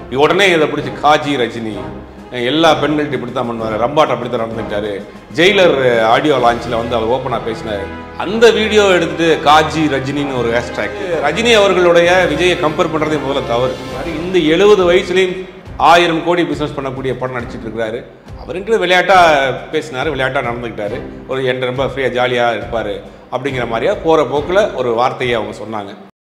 உடனே இதை பிடிச்சி காஜி ரஜினி எல்லா பெண்கள்ட்ட இப்படி தான் பண்ணுவார் ரம்பாட் அப்படி தான் நடந்துட்டாரு ஜெயிலர் ஆடியோ லான்ச்சில் வந்து அவர் ஓப்பனாக பேசினார் அந்த வீடியோ எடுத்துட்டு காஜி ரஜினின்னு ஒரு ஹேஷ்டேக் ரஜினி அவர்களுடைய விஜயை கம்பேர் பண்ணுறதே முதல்ல தவறு இந்த எழுபது வயசுலேயும் ஆயிரம் கோடி பிஸ்னஸ் பண்ணக்கூடிய படம் நடிச்சிட்டு இருக்கிறாரு அவருன்ட்டு விளையாட்டா பேசினாரு விளையாட்டா நடந்துக்கிட்டாரு ஒரு என் ரொம்ப ஃப்ரீயாக ஜாலியாக இருப்பார் அப்படிங்கிற மாதிரியா போகிற போக்கில் ஒரு வார்த்தையை அவங்க சொன்னாங்க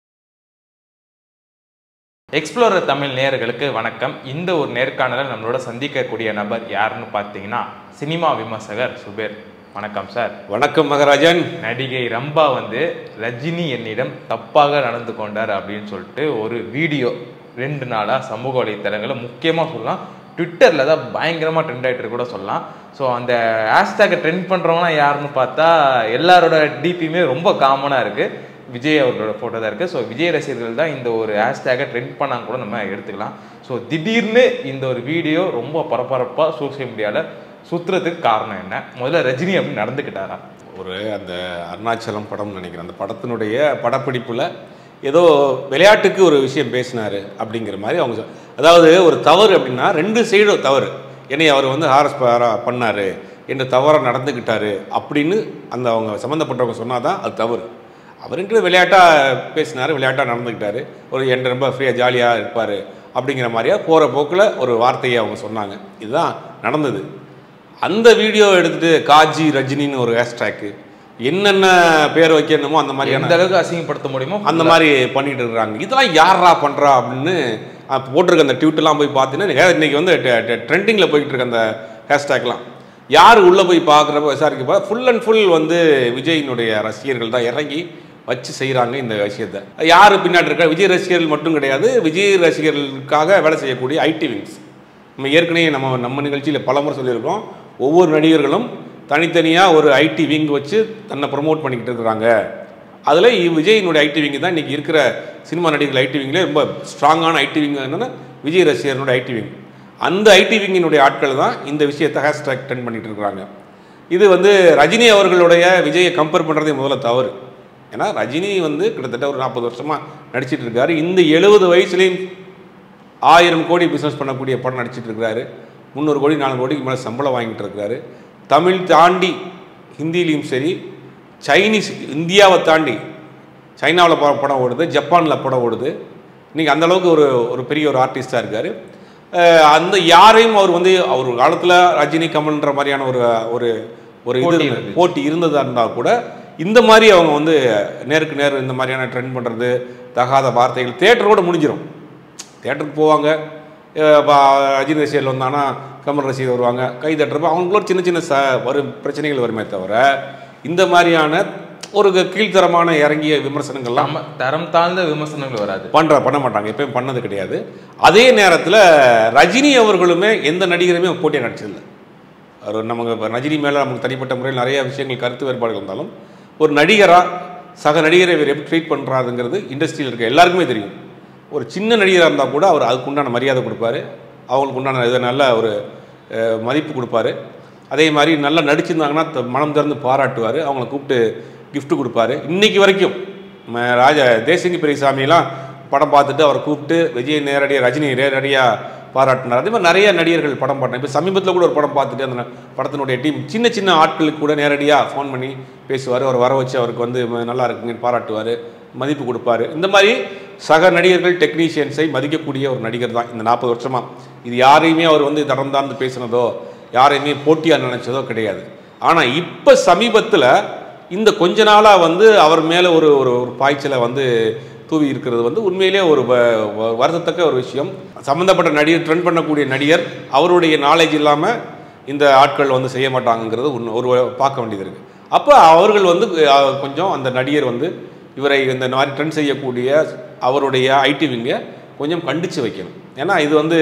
எக்ஸ்ப்ளோரர் தமிழ் நேயர்களுக்கு வணக்கம் இந்த ஒரு நேர்காணலில் நம்மளோட சந்திக்கக்கூடிய நபர் யாருன்னு பார்த்தீங்கன்னா சினிமா விமர்சகர் சுபேர் வணக்கம் சார் வணக்கம் மகராஜன் நடிகை ரம்பா வந்து ரஜினி என்னிடம் தப்பாக நடந்து கொண்டார் அப்படின்னு சொல்லிட்டு ஒரு வீடியோ ரெண்டு நாளாக சமூக வலைத்தளங்களில் முக்கியமாக சொல்லலாம் ட்விட்டரில் தான் பயங்கரமாக ட்ரெண்ட் ஆகிட்டு கூட சொல்லலாம் ஸோ அந்த ஹேஷ்டேக்கை ட்ரெண்ட் பண்ணுறவங்கன்னா யாருன்னு பார்த்தா எல்லாரோட டிபியுமே ரொம்ப காமனாக இருக்குது விஜய் அவர்களோட ஃபோட்டோ தான் இருக்குது ஸோ விஜய் ரசிகர்கள் தான் இந்த ஒரு ஹேஷ்டேக்கை ட்ரெண்ட் பண்ணாங்க கூட நம்ம எடுத்துக்கலாம் ஸோ திடீர்னு இந்த ஒரு வீடியோ ரொம்ப பரபரப்பாக சோஷியல் மீடியாவில் சுற்றுறதுக்கு காரணம் என்ன முதல்ல ரஜினி அப்படி நடந்துக்கிட்டாரா ஒரு அந்த அருணாச்சலம் படம் நினைக்கிறேன் அந்த படத்தினுடைய படப்பிடிப்பில் ஏதோ விளையாட்டுக்கு ஒரு விஷயம் பேசினார் அப்படிங்கிற மாதிரி அவங்க சொ- அதாவது ஒரு தவறு அப்படின்னா ரெண்டு சைடும் தவறு என்னை அவர் வந்து ஹாரஸ் பண்ணார் என்று தவறாக நடந்துக்கிட்டாரு அப்படின்னு அந்த அவங்க சம்மந்தப்பட்டவங்க சொன்னால் தான் அது தவறு அவருன்ட்டு விளையாட்டாக பேசினார் விளையாட்டாக நடந்துக்கிட்டாரு ஒரு என் ரொம்ப ஃப்ரீயாக ஜாலியாக இருப்பார் அப்படிங்கிற மாதிரியா போகிற போக்கில் ஒரு வார்த்தையை அவங்க சொன்னாங்க இதுதான் நடந்தது அந்த வீடியோ எடுத்துட்டு காஜி ரஜினின்னு ஒரு ஹேஷ்டேக்கு என்னென்ன பேர் வைக்கணுமோ அந்த எந்த மாதிரியான அளவுக்கு அசிங்கப்படுத்த முடியுமோ அந்த மாதிரி பண்ணிட்டு இருக்கிறாங்க இதெல்லாம் யாரா பண்றா அப்படின்னு அஹ், போட்டிருக்க அந்த ட்விட்டெல்லாம் போய் பார்த்தீங்கன்னா இன்னைக்கு வந்து ட்ரெண்டிங்கில் போயிட்டு இருக்க அந்த ஹேஷ்டேக்லாம் யார் உள்ளே போய் பார்க்குறப்ப விசாரிக்கப்போ ஃபுல் அண்ட் ஃபுல் வந்து விஜயினுடைய ரசிகர்கள் தான் இறங்கி வச்சு செய்கிறாங்க இந்த விஷயத்தை யார் பின்னாடி இருக்கா விஜய் ரசிகர்கள் மட்டும் கிடையாது விஜய் ரசிகர்களுக்காக வேலை செய்யக்கூடிய ஐடி விங்ஸ் நம்ம ஏற்கனவே நம்ம நம்ம நிகழ்ச்சியில் பலமுறை சொல்லியிருக்கோம் ஒவ்வொரு நடிகர்களும் தனித்தனியாக ஒரு ஐடி விங் வச்சு தன்னை ப்ரமோட் பண்ணிக்கிட்டு இருக்கிறாங்க அதில் விஜயினுடைய ஐடி விங் தான் இன்றைக்கி இருக்கிற சினிமா நடிகர்கள் ஐடி விங்லேயே ரொம்ப ஸ்ட்ராங்கான ஐடி விங் என்னன்னா விஜய் ரசிகர்களுடைய ஐடி விங் அந்த ஐடி விங்கினுடைய ஆட்கள் தான் இந்த விஷயத்தை ஹேஷ்டேக் ட்ரெண்ட் பண்ணிட்டு இருக்கிறாங்க இது வந்து ரஜினி அவர்களுடைய விஜயை கம்பேர் பண்ணுறதே முதல்ல தவறு ஏன்னா ரஜினி வந்து கிட்டத்தட்ட ஒரு நாற்பது வருஷமாக நடிச்சிட்டு இருக்காரு இந்த எழுபது வயசுலேயும் ஆயிரம் கோடி பிஸ்னஸ் பண்ணக்கூடிய படம் நடிச்சிட்டு இருக்கிறாரு முந்நூறு கோடி நானூறு கோடிக்கு மேலே சம்பளம் வாங்கிட்டு இருக்கிறாரு தமிழ் தாண்டி ஹிந்திலையும் சரி சைனீஸ் இந்தியாவை தாண்டி சைனாவில் படம் ஓடுது ஜப்பானில் படம் ஓடுது இன்றைக்கி அந்த அளவுக்கு ஒரு ஒரு பெரிய ஒரு ஆர்டிஸ்டாக இருக்கார் அந்த யாரையும் அவர் வந்து அவர் காலத்தில் ரஜினி கமல்ன்ற மாதிரியான ஒரு ஒரு ஒரு இது போட்டி இருந்தது. இருந்துச்சு. போட்டி இருந்ததா இருந்தால் கூட இந்த மாதிரி அவங்க வந்து நேருக்கு நேர் இந்த மாதிரியான ட்ரெண்ட் பண்ணுறது தகாத வார்த்தைகள் தேட்டரோட முடிஞ்சிடும் தேட்டருக்கு போவாங்க அஹ் பா- அஜித் ரசிகர்கள் வந்தாங்கன்னா கமல் ரசிகர் வருவாங்க கை தட்டுறப்ப அவங்களுக்குள்ள சின்ன சின்ன ச வரும் பிரச்சனைகள் வருமே தவிர இந்த மாதிரியான ஒரு கீழ்த்தரமான இறங்கிய விமர்சனங்கள்லாம் நம்ம தரம் தாழ்ந்த விமர்சனங்கள் வராது பண்ற பண்ண மாட்டாங்க எப்பயும் பண்ணது கிடையாது அதே நேரத்தில் ரஜினி அவர்களுமே எந்த நடிகருமே போட்டியாக நடிச்சதில்லை அவர் நமக்கு இப்ப ரஜினி மேலே நமக்கு தனிப்பட்ட முறையில் நிறைய விஷயங்கள் கருத்து வேறுபாடுகள் இருந்தாலும் ஒரு நடிகராக சக நடிகரை இவர் எப்படி ட்ரீட் பண்ணுறாருங்கிறது இண்டஸ்ட்ரியில் இருக்க எல்லாருக்குமே தெரியும் ஒரு சின்ன நடிகராக இருந்தால் கூட அவர் அதுக்கு உண்டான மரியாதை கொடுப்பாரு அவங்களுக்கு உண்டான இதை நல்ல ஒரு அஹ், மதிப்பு கொடுப்பாரு அதே மாதிரி நல்லா நடிச்சிருந்தாங்கன்னா த- மனம் திறந்து பாராட்டுவார் அவங்கள கூப்பிட்டு gift கொடுப்பாரு இன்னைக்கு வரைக்கும் ம, ராஜா தேசிங்கி பெரியசாமியெல்லாம் படம் பார்த்துட்டு அவரை கூப்பிட்டு விஜய் நேரடியாக ரஜினி நேரடியாக பாராட்டினார் அதே மாதிரி நிறைய நடிகர்கள் படம் பாட்டினார் இப்போ சமீபத்தில் கூட ஒரு படம் பார்த்துட்டு அந்த படத்தினுடைய டீம் சின்ன சின்ன ஆட்களுக்கு கூட நேரடியாக ஃபோன் பண்ணி பேசுவார் அவர் வர வச்சு அவருக்கு வந்து ம, நல்லா இருக்குங்கன்னு பாராட்டுவார் மதிப்பு கொடுப்பாரு இந்த மாதிரி சக நடிகர்கள் டெக்னீஷியன்ஸை மதிக்கக்கூடிய ஒரு நடிகர் தான் இந்த நாற்பது வருஷமா இது யாரையுமே அவர் வந்து தடந்தார்ந்து பேசினதோ யாரையுமே போட்டியாக நினைச்சதோ கிடையாது ஆனால் இப்போ சமீபத்தில் இந்த கொஞ்ச நாளாக வந்து அவர் மேலே ஒரு ஒரு ஒரு பாய்ச்சலை வந்து தூவி இருக்கிறது வந்து உண்மையிலே ஒரு வ- வ- வருத்தத்தக்க ஒரு விஷயம் சம்மந்தப்பட்ட நடிகர் ட்ரெண்ட் பண்ணக்கூடிய நடிகர் அவருடைய நாலேஜ் இல்லாமல் இந்த ஆட்கள் வந்து செய்ய மாட்டாங்கங்கிறது ஒன்று ஒரு பார்க்க வேண்டியது இருக்குது அப்போ அவர்கள் வந்து அஹ், கொஞ்சம் அந்த நடிகர் வந்து இவரை இந்த மாதிரி ட்ரெண்ட் செய்யக்கூடிய அவருடைய ஐடி விங்கை கொஞ்சம் கண்டித்து வைக்கணும் ஏன்னா இது வந்து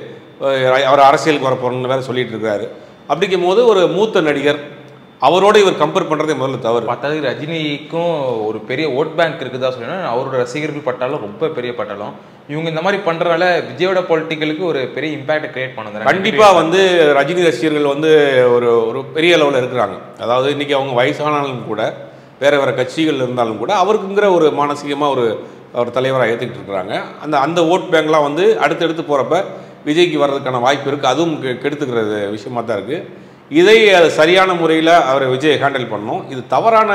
அஹ், அவர் அரசியலுக்கு வர போகிறோம்னு வேற சொல்லிட்டு இருக்காரு அப்படிங்கும் போது ஒரு மூத்த நடிகர் அவரோட இவர் கம்பேர் பண்ணுறதே முதல்ல தவறு பார்த்தாது ரஜினிக்கும் ஒரு பெரிய ஓட் பேங்க் இருக்குதா சொல்லணும் அவரோட ரசிகர்கள் பட்டாலும் ரொம்ப பெரிய பட்டாலும் இவங்க இந்த மாதிரி பண்றதால விஜயோட பொலிட்டிக்கலுக்கு ஒரு பெரிய இம்பாக்ட் கிரியேட் பண்ணுது கண்டிப்பா வந்து ரஜினி ரசிகர்கள் வந்து ஒரு ஒரு பெரிய அளவில் இருக்கிறாங்க அதாவது இன்னைக்கு அவங்க வயசானாலும் கூட வேற வேற கட்சிகள் இருந்தாலும் கூட அவருக்குங்கிற ஒரு மானசீகமாக ஒரு அவர் தலைவராக ஏற்றுக்கிட்டு இருக்கிறாங்க அந்த அந்த ஓட் பேங்க்லாம் வந்து அடுத்தடுத்து போகிறப்ப விஜய்க்கு வர்றதுக்கான வாய்ப்பு இருக்குது அதுவும் கெ- கெடுத்துக்கிறது விஷயமா தான் இருக்குது இதை அது சரியான முறையில் அவர் விஜய் ஹேண்டில் பண்ணணும் இது தவறான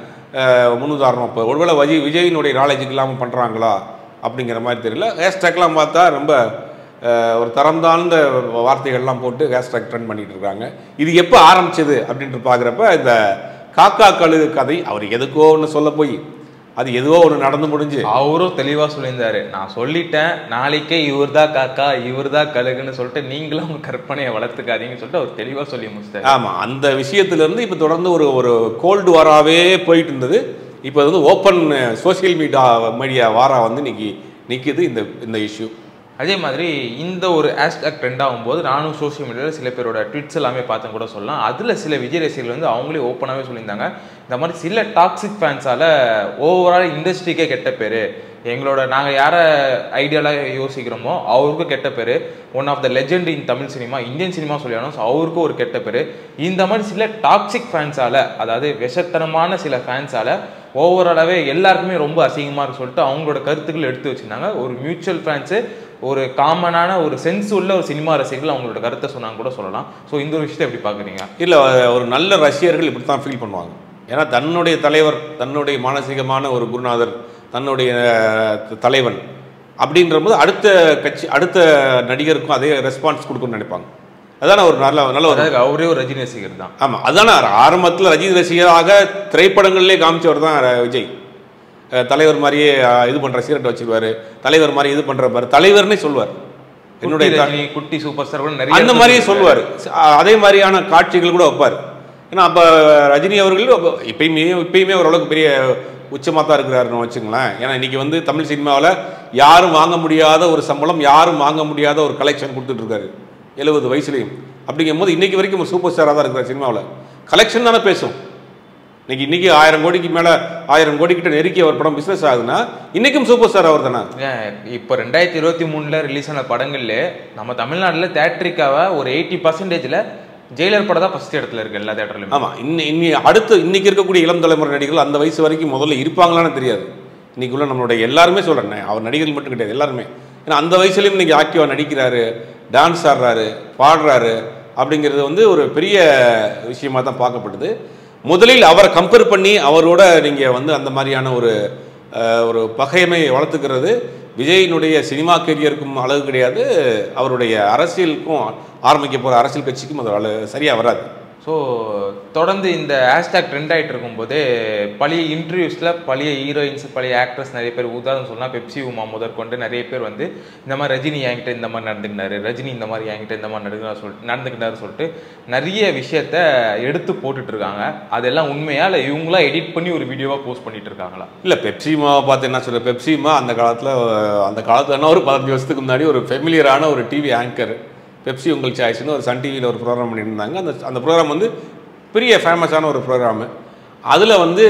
அஹ், முன்னுதாரணம் இப்போ ஒருவேளை விஜய் விஜயினுடைய நாலேஜுக்கு இல்லாமல் பண்ணுறாங்களா அப்படிங்கிற மாதிரி தெரியல ஹேஷ்டேக்லாம் பார்த்தா ரொம்ப அஹ், ஒரு தரம் தாழ்ந்த வார்த்தைகள்லாம் போட்டு ஹேஷ்டேக் ட்ரெண்ட் பண்ணிட்டு இருக்காங்க இது எப்போ ஆரம்பிச்சது அப்படின்ட்டு பார்க்குறப்ப இந்த காக்கா கழுகு கதை அவர் எதுக்கோ ஒன்று சொல்ல போய் அது எதுவோ ஒன்று நடந்து முடிஞ்சு அவரும் தெளிவா சொல்லியிருந்தாரு நான் சொல்லிட்டேன் நாளைக்கே இவர்தான் காக்கா இவர்தான் கழுகுன்னு சொல்லிட்டு நீங்களும் உங்க கற்பனையை வளர்த்துக்காதீங்கன்னு சொல்லிட்டு அவர் தெளிவா சொல்லி முடிச்சிட்டாரு ஆமாம் அந்த விஷயத்துலேருந்து இப்போ தொடர்ந்து ஒரு ஒரு கோல்டு வாராவே போயிட்டு இருந்தது இப்போ அது வந்து ஓப்பன் சோஷியல் மீடியா மீடியா வாரா வந்து இன்னைக்கு நிற்கிது இந்த இந்த இஷ்யூ அதே மாதிரி இந்த ஒரு ஹேஷ்டாக் ட்ரெண்ட் ஆகும்போது நானும் சோஷியல் மீடியாவில் சில பேரோட ட்விட்ஸ் எல்லாமே பார்த்தேன் கூட சொல்லலாம் அதில் சில விஜய் ரசிகர்கள் வந்து அவங்களே ஓப்பனாகவே சொல்லியிருந்தாங்க இந்த மாதிரி சில டாக்ஸிக் ஃபேன்ஸால் ஓவரால் இண்டஸ்ட்ரிக்கே கெட்ட பேர் எங்களோட நாங்கள் யாரை ஐடியாலாக யோசிக்கிறோமோ அவருக்கும் கெட்ட பேர் one of the legend in Tamil cinema Indian cinema சொல்லியானோ ஸோ அவருக்கும் ஒரு கெட்ட பேர் இந்த மாதிரி சில டாக்ஸிக் ஃபேன்ஸால் அதாவது விஷத்தனமான சில ஃபேன்ஸால் ஓவராலாகவே எல்லாருக்குமே ரொம்ப அசிங்கமாக இருக்கு சொல்லிட்டு அவங்களோட கருத்துக்கள் எடுத்து வச்சிருந்தாங்க ஒரு மியூச்சுவல் ஃபேன்ஸு ஒரு காமனான ஒரு சென்ஸ் உள்ள ஒரு சினிமா ரசிகர்கள் அவங்களோட கருத்தை சொன்னாங்க கூட சொல்லலாம் ஸோ இந்த ஒரு விஷயத்தை எப்படி பார்க்குறீங்க இல்லை ஒரு நல்ல ரசிகர்கள் இப்படி தான் ஃபீல் பண்ணுவாங்க ஏன்னா தன்னுடைய தலைவர் தன்னுடைய மானசீகமான ஒரு குருநாதர் தன்னுடைய அஹ், தலைவன் அப்படின்றபோது அடுத்த கட்சி அடுத்த நடிகருக்கும் அதே ரெஸ்பான்ஸ் கொடுக்கணும்னு நினைப்பாங்க அதான ஒரு நல்ல நல்ல ஒரு அதாவது அவரே ஒரு ரஜினி ரசிகர் தான் ஆமாம் அதான ஆரம்பத்தில் ரஜினி ரசிகராக திரைப்படங்கள்லேயே காமிச்சவர் தான் ர- விஜய் அஹ், தலைவர் மாதிரியே அஹ், இது பண்ணுற சீரட்டை வச்சிருவாரு தலைவர் மாதிரி இது பண்ணுற பாரு தலைவர்னே சொல்வார் என்னுடைய என்னுடைய த- ரஜினி குட்டி சூப்பர் ஸ்டார் கூட நிறைய அந்த மாதிரியே சொல்லுவார் அதே மாதிரியான காட்சிகள் கூட வைப்பார் ஏன்னா அப்போ ரஜினி அவர்கள் அப்ப இப்பயுமே இப்பயுமே ஓரளவுக்கு பெரிய உச்சமாக தான் இருக்கிறாருன்னு வச்சுங்களேன் ஏன்னா இன்னைக்கு வந்து தமிழ் சினிமாவில் யாரும் வாங்க முடியாத ஒரு சம்பளம் யாரும் வாங்க முடியாத ஒரு கலெக்ஷன் கொடுத்துட்டு இருக்காரு எழுபது வயசுலையும் அப்படிங்கும்போது இன்னைக்கு வரைக்கும் ஒரு சூப்பர் ஸ்டாராக தான் இருக்கிறார் சினிமாவில் கலெக்ஷன் தானே பேசும் இன்னைக்கு இன்னைக்கு ஆயிரம் கோடிக்கு மேலே ஆயிரம் கோடி கிட்ட நெருக்கி ஒரு படம் பிஸ்னஸ் ஆகுதுன்னா இன்னைக்கும் சூப்பர் ஸ்டார் அவர் தானே ஏன், இப்போ ரெண்டாயிரத்தி இருபத்தி மூணுல ரிலீஸ் ஆன படங்கள்ல நம்ம தமிழ்நாட்டில் தேட்ரிக்காவை ஒரு எயிட்டி பர்சன்டேஜ்ல ஜெயிலர் படம் தான் ஃபர்ஸ்ட் இடத்துல இருக்கு எல்லா தேட்டர்லையும் ஆமாம் இன்னி இன்னி அடுத்து இன்னைக்கு இருக்கக்கூடிய இளம் தலைமுறை நடிகர்கள் அந்த வயசு வரைக்கும் முதல்ல இருப்பாங்களான்னு தெரியாது இன்னைக்குள்ள நம்மளுடைய எல்லாருமே சொல்கிறேன் அவர் நடிகர்கள் மட்டும் கிடையாது எல்லாருமே ஏன்னா அந்த வயசுலையும் இன்னைக்கு ஆக்டிவாக நடிக்கிறாரு டான்ஸ் ஆடுறாரு பாடுறாரு அப்படிங்கிறது வந்து ஒரு பெரிய விஷயமா தான் பார்க்கப்படுது முதலில் அவரை கம்பேர் பண்ணி அவரோட நீங்கள் வந்து அந்த மாதிரியான ஒரு அஹ், ஒரு பகைமை வளர்த்துக்கிறது விஜயினுடைய சினிமா கெரியருக்கும் அழகு கிடையாது அவருடைய அரசியலுக்கும் ஆரம்பிக்க போகிற அரசியல் கட்சிக்கும் அது அழகு சரியாக வராது ஸோ தொடர்ந்து இந்த ஹேஷ்டாக் ட்ரெண்ட் ஆகிட்டு இருக்கும்போது பழைய இன்டர்வியூஸில் பழைய ஹீரோயின்ஸ் பழைய ஆக்ட்ரஸ் நிறைய பேர் உதாரணம் சொன்னால் பெப்சி உமா முதற்கொண்டு நிறைய பேர் வந்து இந்த மாதிரி ரஜினி என்கிட்ட இந்த மாதிரி நடந்துக்கினாரு ரஜினி இந்த மாதிரி என்கிட்ட இந்த மாதிரி நடந்துக்கினார் சொல்லிட்டு நடந்துக்கிட்டாரு சொல்லிட்டு நிறைய விஷயத்த எடுத்து போட்டுட்டு இருக்காங்க அதெல்லாம் உண்மையா இல்லை இவங்களா எடிட் பண்ணி ஒரு வீடியோவாக போஸ்ட் பண்ணிட்டு இருக்காங்களா இல்லை பெப்சிமாவை பார்த்து என்ன சொல்ற பெப்சிமா அந்த காலத்தில் அந்த காலத்தில் என்ன ஒரு பதினஞ்சு வருஷத்துக்கு முன்னாடி ஒரு ஃபெமிலியரான ஒரு டிவி ஆங்கர் பெப்சி உங்கள் சாய்ஸ்னு ஒரு சன் டிவியில் ஒரு ப்ரோக்ராம் பண்ணியிருந்தாங்க அந்த அந்த ப்ரோக்ராம் வந்து பெரிய ஃபேமஸான ஒரு ப்ரோக்ராமு அதில் வந்து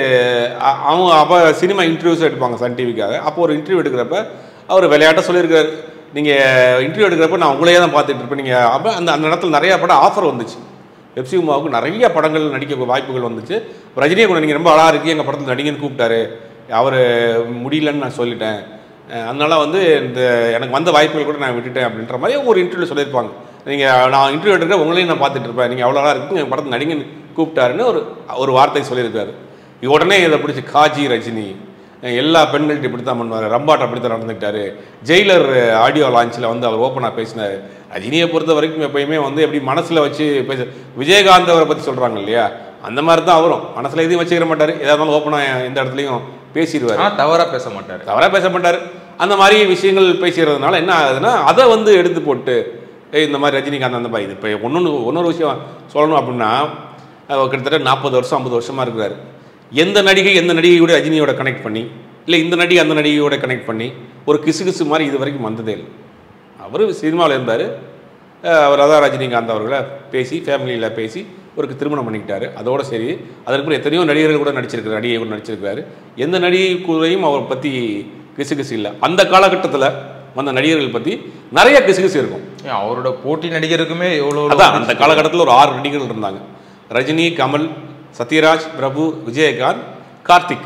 அ- அவங்க அப்போ சினிமா இன்டர்வியூஸ் எடுப்பாங்க சன் டிவிக்காக அப்போ ஒரு இன்டர்வியூ எடுக்கிறப்ப அவர் விளையாட்ட சொல்லியிருக்காரு நீங்கள் இன்டர்வியூ எடுக்கிறப்ப நான் உங்களையே தான் பார்த்துட்டு இருப்பேன் நீங்கள் அப்போ அந்த அந்த இடத்துல நிறைய படம் ஆஃபர் வந்துச்சு வெப்சி உமாவுக்கு நிறைய படங்கள் நடிக்க வாய்ப்புகள் வந்துச்சு ரஜினியை கூட நீங்கள் ரொம்ப அழகாக இருக்கு எங்கள் படத்தில் நடிகன்னு கூப்பிட்டாரு அவர் முடியலன்னு நான் சொல்லிட்டேன் அஹ் அதனால வந்து இந்த எனக்கு வந்த வாய்ப்புகள் கூட நான் விட்டுட்டேன் அப்படின்ற மாதிரி ஒரு இன்டர்வியூ சொல்லியிருப்பாங்க நீங்கள் நான் இன்டர்வியூ எடுக்கிற உங்களையும் நான் பார்த்துட்டு இருப்பேன் நீங்கள் அவ்வளோ அழகாக இருக்குங்க எங்கள் படத்தில் நடிகன்னு கூப்பிட்டாருன்னு ஒரு ஒரு வார்த்தை சொல்லியிருக்காரு உடனே இதை பிடிச்சி காஜி ரஜினி எல்லா பெண்கள்கிட்ட இப்படி தான் பண்ணுவார் ரம்பாட் அப்படி தான் நடந்துக்கிட்டாரு ஜெயிலர் ஆடியோ லான்ச்சில் வந்து அவர் ஓப்பனாக பேசினார் ரஜினியை பொறுத்த வரைக்கும் எப்பயுமே வந்து எப்படி மனசில் வச்சு பேச விஜயகாந்த் அவரை பற்றி சொல்கிறாங்க இல்லையா அந்த மாதிரி தான் அவரும் மனசில் எதையும் வச்சுக்கிற மாட்டார் எதாக இருந்தாலும் ஓப்பனாக எந்த இடத்துலையும் பேசிடுவார் ஆனால் தவறா பேச மாட்டாரு தவறாக பேச மாட்டார் அந்த மாதிரி விஷயங்கள் பேசுகிறதுனால என்ன ஆகுதுன்னா அதை வந்து எடுத்து போட்டு ஏய் இந்த மாதிரி ரஜினிகாந்த் அந்த மாதிரி இது இப்போ ஒன்று இன்னொரு விஷயம் சொல்லணும் அப்படின்னா அவர் கிட்டத்தட்ட நாற்பது வருஷம் ஐம்பது வருஷமாக இருக்கிறாரு எந்த நடிகை எந்த நடிகையோட ரஜினியோட கனெக்ட் பண்ணி இல்லை இந்த நடிகை அந்த நடிகையோட கனெக்ட் பண்ணி ஒரு கிசு கிசு மாதிரி இது வரைக்கும் வந்ததே இல்லை அவர் சினிமாவில் இருந்தார் அவர் அதான் ரஜினிகாந்த் அவர்களை பேசி ஃபேமிலியில் பேசி ஒரு திருமணம் பண்ணிக்கிட்டாரு அதோட சரி அதற்கு எத்தனையோ நடிகர்கள் கூட நடிச்சிருக்காரு நடிகை கூட நடிச்சிருக்காரு எந்த நடிகை கூடயும் அவரை பற்றி கிசுகிசு இல்லை அந்த காலகட்டத்தில் வந்த நடிகர்கள் பற்றி நிறைய கிசுகிசு இருக்கும் ஏன் அவரோட போட்டி நடிகருக்குமே எவ்வளோ அதான் அந்த காலகட்டத்தில் ஒரு ஆறு நடிகர்கள் இருந்தாங்க ரஜினி கமல் சத்யராஜ் பிரபு விஜயகாந்த் கார்த்திக்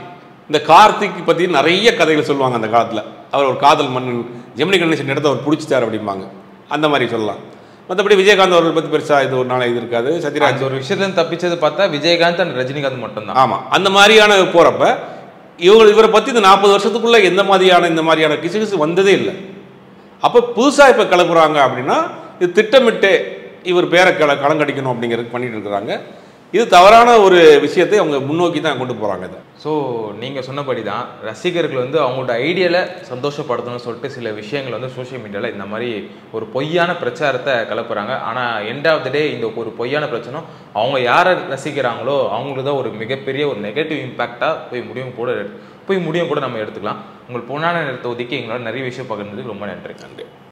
இந்த கார்த்திக் பற்றி நிறைய கதைகள் சொல்லுவாங்க அந்த காலத்தில் அவர் ஒரு காதல் மன்னன் ஜெமினி கணேசன் இடத்த அவர் பிடிச்சிட்டார் அப்படிம்பாங்க அந்த மாதிரி சொல்லலாம் மற்றபடி விஜயகாந்த் அவர்கள் பற்றி பெருசாக இது ஒரு நாள் இது இருக்காது சத்யராஜ் அந்த ஒரு விஷயத்துல இருந்து தப்பிச்சது பார்த்தா விஜயகாந்த் அண்ட் ரஜினிகாந்த் மட்டும்தான் ஆமாம் அந்த மாதிரியான போகிறப்ப இவங்க இவரை பற்றி இந்த நாற்பது வருஷத்துக்குள்ளே எந்த மாதிரியான இந்த மாதிரியான கிசுகிசு வந்ததே இல்லை அப்போ புதுசாக இப்போ கிளப்புறாங்க அப்படின்னா இது திட்டமிட்டு இவர் பேரை கல களங்கடிக்கணும் அப்படிங்கிறது பண்ணிட்டு இருக்கிறாங்க இது தவறான ஒரு விஷயத்தை அவங்க முன்னோக்கி தான் கொண்டு போகிறாங்க இதை ஸோ நீங்கள் சொன்னபடி தான் ரசிகர்கள் வந்து அவங்களோட ஐடியால சந்தோஷப்படுத்தணும்னு சொல்லிட்டு சில விஷயங்கள் வந்து சோஷியல் மீடியாவில் இந்த மாதிரி ஒரு பொய்யான பிரச்சாரத்தை கலப்புறாங்க ஆனால் எண்ட் ஆஃப் த டே இந்த ஒரு பொய்யான பிரச்சனை அவங்க யாரை ரசிக்கிறாங்களோ அவங்களுக்கு தான் ஒரு மிகப்பெரிய ஒரு நெகட்டிவ் இம்பேக்டாக போய் முடியும் கூட போய் முடியும் கூட நம்ம எடுத்துக்கலாம் உங்கள் பொன்னான நேரத்தை ஒதுக்கி எங்களால் நிறைய விஷயம் பகிர்ந்ததுக்கு ரொம்ப நன்றி நன்றி